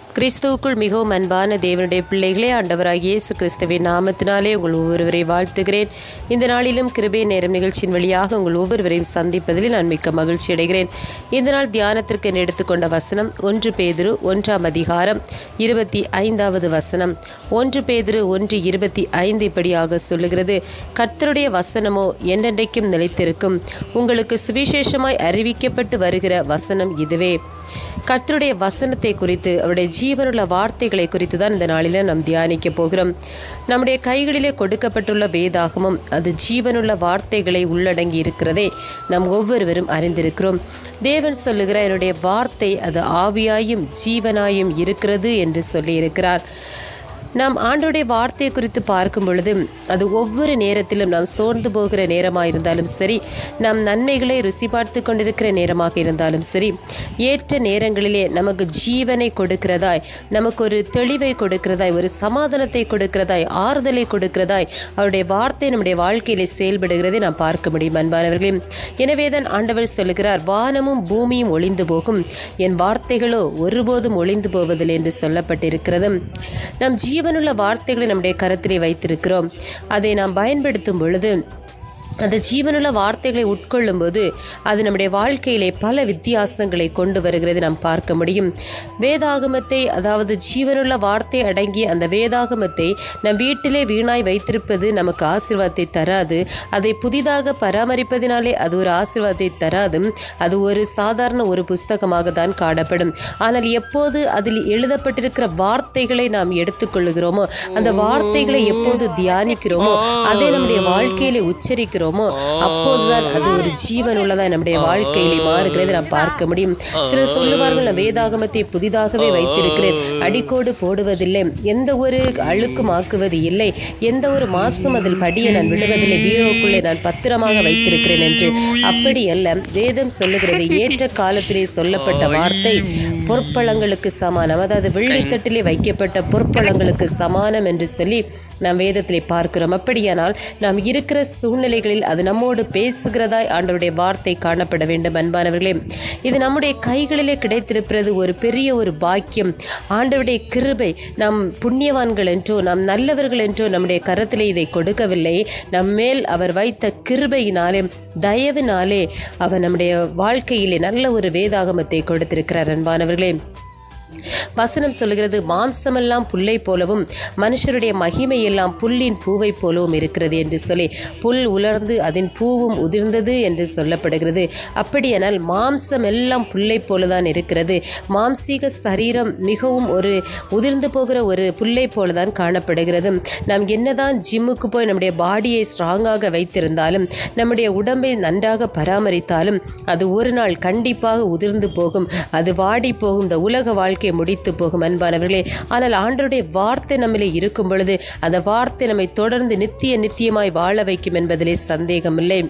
கிறிஸ்துவுக்குள் மிகவும் அன்பான தேவனுடைய பிள்ளைகளே ஆண்டவராகிய இயேசு கிறிஸ்துவின் நாமத்தினாலே உங்கள் ஒவ்வொருவரை வாழ்த்துகிறேன் இந்த நாளிலும் கிருபை நேரம் நிகழ்ச்சியின் வழியாக உங்கள் ஒவ்வொருவரையும் சந்திப்பதில் நான் மிக்க மகிழ்ச்சி அடைகிறேன் இந்த நாள் தியானத்திற்கு என எடுத்துக்கொண்ட வசனம் ஒன்று பேதுரு ஒன்றாம் அதிகாரம் இருபத்தி ஐந்தாவது வசனம் ஒன்று பேதுரு ஒன்று இருபத்தி ஐந்து இப்படியாக சொல்லுகிறது கர்த்தருடைய வசனமோ என்றென்றைக்கும் நிலைத்திருக்கும் உங்களுக்கு சுவிசேஷமாய் அறிவிக்கப்பட்டு வருகிற வசனம் இதுவே கர்த்தருடைய வசனத்தை குறித்து அவருடைய ஜீவனுள்ள வார்த்தைகளை குறித்து தான் இந்த நாளில் நாம் தியானிக்க போகிறோம் நம்முடைய கைகளிலே கொடுக்கப்பட்டுள்ள வேதாகமும் அது ஜீவனுள்ள வார்த்தைகளை உள்ளடங்கி இருக்கிறதை நாம் ஒவ்வொருவரும் அறிந்திருக்கிறோம் தேவன் சொல்லுகிற என்னுடைய வார்த்தை அது ஆவியாயும் ஜீவனாயும் இருக்கிறது என்று சொல்லியிருக்கிறார் நாம் ஆண்டோடைய வார்த்தை குறித்து பார்க்கும் பொழுது அது ஒவ்வொரு நேரத்திலும் நாம் சோர்ந்து போகிற நேரமாக இருந்தாலும் சரி நாம் நன்மைகளை ருசி பார்த்து கொண்டிருக்கிற நேரமாக இருந்தாலும் சரி ஏற்ற நேரங்களிலே நமக்கு ஜீவனை கொடுக்கிறதாய் நமக்கு ஒரு தெளிவை கொடுக்கிறதாய் ஒரு சமாதானத்தை கொடுக்கிறதாய் ஆறுதலை கொடுக்கிறதாய் அவருடைய வார்த்தை நம்முடைய வாழ்க்கையிலே செயல்படுகிறதை நாம் பார்க்க முடியும் அன்பானவர்களே எனவே தான் ஆண்டவர் சொல்லுகிறார் வானமும் பூமியும் ஒளிந்து போகும் என் வார்த்தைகளோ ஒருபோதும் ஒளிந்து போவதில்லை என்று சொல்லப்பட்டிருக்கிறது நம் ஜீவனுள்ள வார்த்தைகளை நம்முடைய கருத்திலே வைத்திருக்கிறோம் அதை நாம் பயன்படுத்தும் பொழுது அந்த ஜீவனுள்ள வார்த்தைகளை உட்கொள்ளும்போது அது நம்முடைய வாழ்க்கையிலே பல வித்தியாசங்களை கொண்டு வருகிறது நாம் பார்க்க முடியும் வேதாகமத்தை அதாவது ஜீவனுள்ள வார்த்தை அடங்கிய அந்த வேதாகமத்தை நம் வீட்டிலே வீணாய் வைத்திருப்பது நமக்கு ஆசீர்வாதத்தை தராது அதை புதிதாக பராமரிப்பதினாலே அது ஒரு ஆசீர்வாதத்தை தராது அது ஒரு சாதாரண ஒரு புஸ்தகமாக தான் காணப்படும் ஆனால் எப்போது அதில் எழுதப்பட்டிருக்கிற வார்த்தைகளை நாம் எடுத்துக்கொள்ளுகிறோமோ அந்த வார்த்தைகளை எப்போது தியானிக்கிறோமோ அதை நம்முடைய வாழ்க்கையிலே உச்சரிக்கிறோமோ அப்போதுதான் அது ஒரு ஜீவன் உள்ளதா நம்முடைய வாழ்க்கையிலே மாறுகிறதை நாம் பார்க்க முடியும் சிலர் சொல்லுவார்கள் நான் வேதாகமத்தை புதிதாகவே வைத்திருக்கிறேன் அடிக்கோடு போடுவதில்லை எந்த ஒரு அழுக்கும் ஆக்குவது இல்லை எந்த ஒரு மாசும் அதில் படிய நான் விடுவதில்லை பீரோக்குள்ளே நான் பத்திரமாக வைத்திருக்கிறேன் என்று அப்படி அல்ல வேதம் சொல்லுகிறது ஏற்ற காலத்திலே சொல்லப்பட்ட வார்த்தை பொற்பழங்களுக்கு சமானம் அதாவது வெள்ளித்தட்டிலே வைக்கப்பட்ட பொற்பழங்களுக்கு சமானம் என்று சொல்லி நாம் வேதத்திலே பார்க்கிறோம் அப்படியானால் நாம் இருக்கிற சூழ்நிலைகளில் அது நம்மோடு பேசுகிறதாய் ஆண்டவருடைய வார்த்தை காணப்பட வேண்டும் அன்பானவர்களே இது நம்முடைய கைகளிலே கிடைத்திருக்கிறது ஒரு பெரிய ஒரு பாக்கியம் ஆண்டவருடைய கிருபை நாம் புண்ணியவான்கள் என்றோ நாம் நல்லவர்கள் என்றோ நம்முடைய கரத்திலே இதை கொடுக்கவில்லை நம்மேல் அவர் வைத்த கிருபையினாலே தயவினாலே அவர் நம்முடைய வாழ்க்கையிலே நல்ல ஒரு வேதாகமத்தை கொடுத்திருக்கிறார் அன்பானவர்களே வசனம் சொல்லுகிறது மாம்சமெல்லாம் புல்லை போலவும் மனுஷருடைய மகிமையெல்லாம் புல்லின் பூவை போலவும் இருக்கிறது என்று சொல்லி புல் உலர்ந்து அதன் பூவும் உதிர்ந்தது என்று சொல்லப்படுகிறது அப்படியானால் மாம்சம் எல்லாம் புல்லை போலதான் இருக்கிறது மாம்சீக சரீரம் மிகவும் ஒரு உதிர்ந்து போகிற ஒரு புல்லை போலதான் காணப்படுகிறது நாம் என்னதான் ஜிம்முக்கு போய் நம்முடைய பாடியை ஸ்ட்ராங்காக வைத்திருந்தாலும் நம்முடைய உடம்பை நன்றாக பராமரித்தாலும் அது ஒரு நாள் கண்டிப்பாக உதிர்ந்து போகும் அது வாடி போகும் இந்த உலக வாழ்க்கை முடித்து போகும் அன்பானவர்களே ஆனால் ஆண்டருடைய வார்த்தை நம்மிலே இருக்கும் பொழுது அந்த வார்த்தை நம்மை தொடர்ந்து நித்திய நித்தியமாய் வாழ வைக்கும் என்பதிலே சந்தேகமில்லை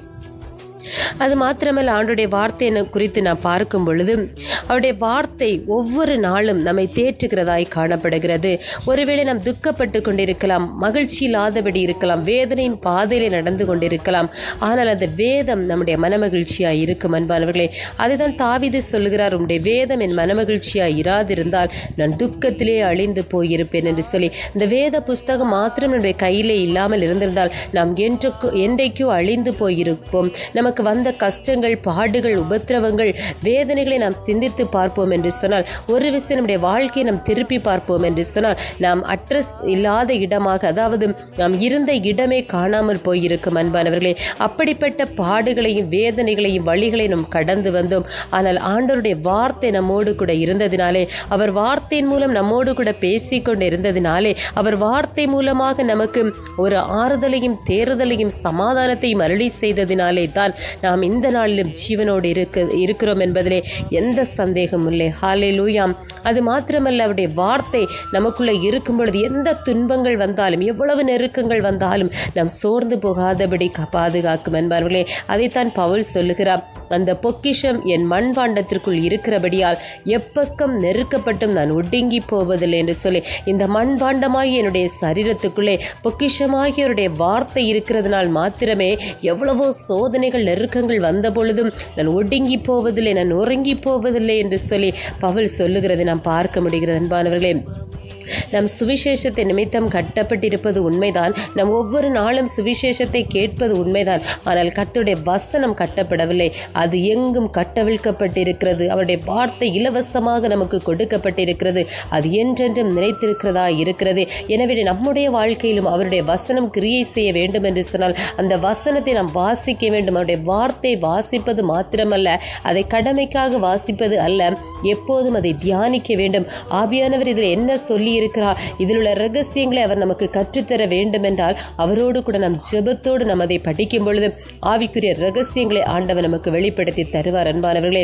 அது மாத்திரமல்ல ஆண்டுடைய வார்த்தை குறித்து நான் பார்க்கும் பொழுது அவருடைய வார்த்தை ஒவ்வொரு நாளும் நம்மை தேற்றுகிறதாய் காணப்படுகிறது ஒருவேளை நாம் துக்கப்பட்டு கொண்டிருக்கலாம் மகிழ்ச்சி இல்லாதபடி இருக்கலாம் வேதனையின் பாதையிலே நடந்து கொண்டிருக்கலாம் ஆனால் அந்த வேதம் நம்முடைய மனமகிழ்ச்சியாய் இருக்கும் அன்பானவர்களே அதுதான் தாவிது சொல்லுகிறார் உன்னுடைய வேதம் என் மனமகிழ்ச்சியாய் இராதிருந்தால் நான் துக்கத்திலே அழிந்து போயிருப்பேன் என்று சொல்லி இந்த வேத புஸ்தகம் மாத்திரம் நம்முடைய கையிலே இல்லாமல் இருந்திருந்தால் நாம் என்றைக்கோ என்றைக்கோ அழிந்து போயிருப்போம் நமக்கு வந்த கஷ்டங்கள் பாடுகள் உபத்திரவங்கள் வேதனைகளை நாம் சிந்தித்து பார்ப்போம் என்று சொன்னால் ஒரு விஷயம் நம்முடைய வாழ்க்கையை நாம் திருப்பி பார்ப்போம் என்று சொன்னால் நாம் அட்ரஸ் இல்லாத இடமாக அதாவது நாம் இருந்த இடமே காணாமல் போயிருக்கும் அன்பானவர்களே அப்படிப்பட்ட பாடுகளையும் வேதனைகளையும் வழிகளை நாம் கடந்து வந்தோம் ஆனால் ஆண்டவருடைய வார்த்தை நம்மோடு கூட இருந்ததினாலே அவர் வார்த்தையின் மூலம் நம்மோடு கூட பேசிக்கொண்டு இருந்ததினாலே அவர் வார்த்தை மூலமாக நமக்கு ஒரு ஆறுதலையும் தேறுதலையும் சமாதானத்தையும் அருளி செய்ததினாலே தான் நாம் இந்த நாளிலும் ஜீவனோடு இருக்க இருக்கிறோம் என்பதிலே எந்த சந்தேகமும் இல்லை ஹாலே லூயாம் அது மாத்திரமல்ல அவருடைய வார்த்தை நமக்குள்ளே இருக்கும் பொழுது எந்த துன்பங்கள் வந்தாலும் எவ்வளவு நெருக்கங்கள் வந்தாலும் நாம் சோர்ந்து போகாதபடி கா- பாதுகாக்கும் என்பவர்களே அதைத்தான் பவுல் சொல்லுகிறார் அந்த பொக்கிஷம் என் மண்பாண்டத்திற்குள் இருக்கிறபடியால் எப்பக்கம் நெருக்கப்பட்டும் நான் ஒடுங்கி போவதில்லை என்று சொல்லி இந்த மண்பாண்டமாகி என்னுடைய சரீரத்துக்குள்ளே பொக்கிஷமாகியவருடைய வார்த்தை இருக்கிறதுனால் மாத்திரமே எவ்வளவோ சோதனைகள் நெருக்கங்கள் வந்த பொழுதும் நான் ஒடுங்கி போவதில்லை நான் உறங்கி போவதில்லை என்று சொல்லி பவுல் சொல்லுகிறதை நாம் பார்க்க முடிகிறது அன்பானவர்களே நம் சுவிசேஷத்தை நிமித்தம் கட்டப்பட்டிருப்பது உண்மைதான் நம் ஒவ்வொரு நாளும் சுவிசேஷத்தை கேட்பது உண்மைதான் ஆனால் கர்த்தருடைய வசனம் கட்டப்படவில்லை அது எங்கும் கட்டவிழ்க்கப்பட்டிருக்கிறது அவருடைய வார்த்தை இலவசமாக நமக்கு கொடுக்கப்பட்டிருக்கிறது அது என்றென்றும் நிலைத்திருக்கிறதா இருக்கிறது எனவே நம்முடைய வாழ்க்கையிலும் அவருடைய வசனம் கிரியை செய்ய வேண்டும் என்று சொன்னால் அந்த வசனத்தை நாம் வாசிக்க வேண்டும் அவருடைய வார்த்தை வாசிப்பது மாத்திரமல்ல அதை கடமைக்காக வாசிப்பது அல்ல எப்போதும் அதை தியானிக்க வேண்டும் ஆவியானவர் இதில் என்ன சொல்லி இருக்கிறார் இதில் உள்ள ரகசியங்களை அவர் நமக்கு கற்றுத்தர வேண்டும் என்றால் அவரோடு கூட நம் ஜெபத்தோடு நாம் அதை படிக்கும் பொழுது ஆவிக்குரிய ரகசியங்களை ஆண்டவர் நமக்கு வெளிப்படுத்தி தருவார் அன்பானவர்களே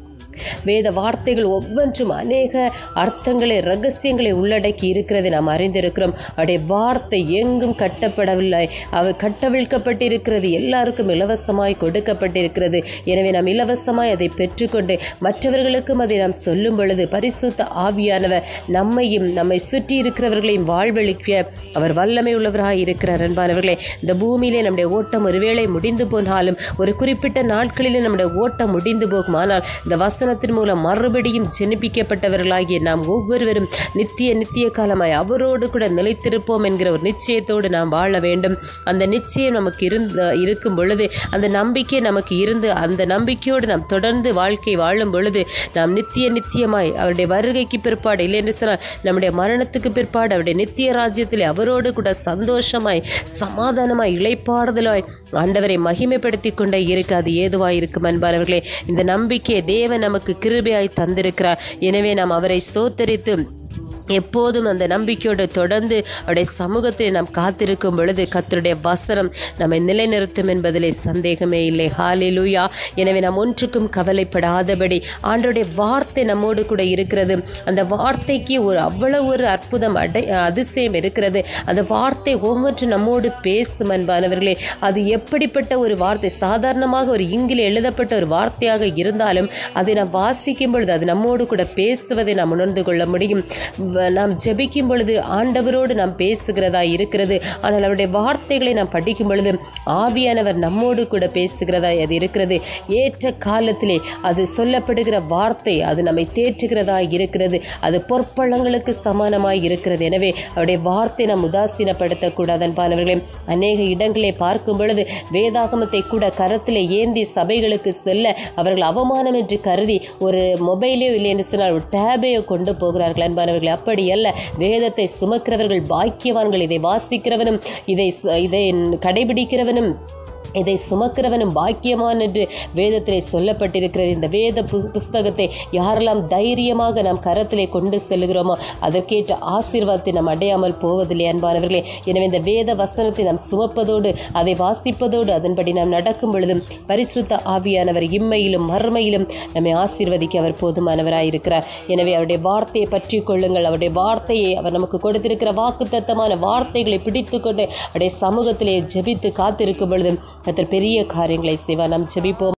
வேத வார்த்தைகள் ஒவ்வொன்றும் அநேக அர்த்தங்களை ரகசியங்களை உள்ளடக்கி இருக்கிறதை நாம் அறிந்திருக்கிறோம் அவருடைய வார்த்தை எங்கும் கட்டப்படவில்லை அவை கட்டவிழ்க்கப்பட்டிருக்கிறது எல்லாருக்கும் இலவசமாய் கொடுக்கப்பட்டிருக்கிறது எனவே நாம் இலவசமாய் அதை பெற்றுக்கொண்டு மற்றவர்களுக்கும் அதை நாம் சொல்லும் பொழுது பரிசுத்த ஆவியானவர் நம்மையும் நம்மை சுற்றி இருக்கிறவர்களையும் வாழ்வழிக்க அவர் வல்லமை உள்ளவராய் இருக்கிறார் அன்பானவர்களே இந்த பூமியிலே நம்முடைய ஓட்டம் ஒருவேளை முடிந்து போனாலும் ஒரு குறிப்பிட்ட நாட்களிலே நம்முடைய ஓட்டம் முடிந்து போகும் ஆனால் இந்த வசனத்தின் மூலம் மறுபடியும் ஜெனிப்பிக்கப்பட்டவர்களாகிய நாம் ஒவ்வொருவரும் நித்திய நித்திய காலமாய் அவரோடு கூட நிலைத்திருப்போம் என்கிற ஒரு நிச்சயத்தோடு நாம் வாழ வேண்டும் அந்த நிச்சயம் நமக்கு இருந்த இருக்கும் பொழுது அந்த நம்பிக்கை நமக்கு இருந்து அந்த நம்பிக்கையோடு நாம் தொடர்ந்து வாழ்க்கை வாழும் பொழுது நாம் நித்திய நித்தியமாய் அவருடைய வருகைக்கு பிற்பாடு இல்லை என்று சொன்னால் நம்முடைய மரணத்துக்கு பிற்பாடு அவருடைய நித்திய ராஜ்யத்திலே அவரோடு கூட சந்தோஷமாய் சமாதானமாய் இளைப்பாறுதலாய் ஆண்டவரை மகிமைப்படுத்தி கொண்டே இருக்க அது ஏதுவாய் இருக்கும் அன்பானவர்களே இந்த நம்பிக்கையை தேவன் நமக்கு கிருபையாய் தந்திருக்கிறார் எனவே நாம் அவரை ஸ்தோத்தரித்து எப்போதும் அந்த நம்பிக்கையோடு தொடர்ந்து அவருடைய சமூகத்தில் நாம் காத்திருக்கும் பொழுது கத்தருடைய வசனம் நம்மை நிலைநிறுத்தும் என்பதிலே சந்தேகமே இல்லை ஹாலிலூயா எனவே நாம் ஒன்றுக்கும் கவலைப்படாதபடி ஆண்டருடைய வார்த்தை நம்மோடு கூட இருக்கிறது அந்த வார்த்தைக்கு ஒரு அவ்வளவு ஒரு அற்புதம் அடை அதிசயம் இருக்கிறது அந்த வார்த்தை ஒவ்வொன்றும் நம்மோடு பேசும் அன்பானவர்களே அது எப்படிப்பட்ட ஒரு வார்த்தை சாதாரணமாக ஒரு இங்கில் எழுதப்பட்ட ஒரு வார்த்தையாக இருந்தாலும் அதை நாம் வாசிக்கும் பொழுது அது நம்மோடு கூட பேசுவதை நாம் உணர்ந்து கொள்ள முடியும் வ- நாம் ஜெபிக்கும் பொழுது ஆண்டவரோடு நாம் பேசுகிறதா இருக்கிறது ஆனால் அவருடைய வார்த்தைகளை நாம் படிக்கும் பொழுது ஆவியானவர் நம்மோடு கூட பேசுகிறதா அது இருக்கிறது ஏற்ற காலத்திலே அது சொல்லப்படுகிற வார்த்தை அது நம்மை தேற்றுகிறதா இருக்கிறது அது பொற்பழங்களுக்கு சமானமாய் இருக்கிறது எனவே அவருடைய வார்த்தை நாம் உதாசீனப்படுத்தக்கூடாது அன்பானவர்களே அநேக இடங்களை பார்க்கும் பொழுது வேதாகமத்தை கூட கரத்திலே ஏந்தி சபைகளுக்கு செல்ல அவர்கள் அவமானம் என்று கருதி ஒரு மொபைலையோ இல்லை என்று சொன்னால் ஒரு டேபையோ கொண்டு போகிறார்கள் அன்பானவர்கள் அப்படி அல்ல வேதத்தை சுமக்கிறவர்கள் பாக்கியவான்கள் இதை வாசிக்கிறவனும் இதை ச- இதை கடைபிடிக்கிறவனும் இதை சுமக்கிறவனும் பாக்கியமான் என்று வேதத்திலே சொல்லப்பட்டிருக்கிறது இந்த வேத பு- புஸ்தகத்தை யாரெல்லாம் தைரியமாக நாம் கரத்திலே கொண்டு செல்கிறோமோ அதற்கேற்ற ஆசீர்வாதத்தை நாம் அடையாமல் போவதில்லை அன்பானவர்களே எனவே இந்த வேத வசனத்தை நாம் சுமப்பதோடு அதை வாசிப்பதோடு அதன்படி நாம் நடக்கும் பொழுதும் பரிசுத்த ஆவியானவர் இம்மையிலும் மறுமையிலும் நம்மை ஆசீர்வதிக்க அவர் போதுமானவராய் இருக்கிறார் எனவே அவருடைய வார்த்தையை பற்றி கொள்ளுங்கள் அவருடைய வார்த்தையை அவர் நமக்கு கொடுத்திருக்கிற வாக்குத்தத்தமான வார்த்தைகளை பிடித்துக்கொண்டு அவருடைய சமூகத்திலே ஜெபித்து காத்திருக்கும் பொழுதும் கர்த்தர் பெரிய காரியங்களை செய்வார் நாம் ஜெபிப்போம்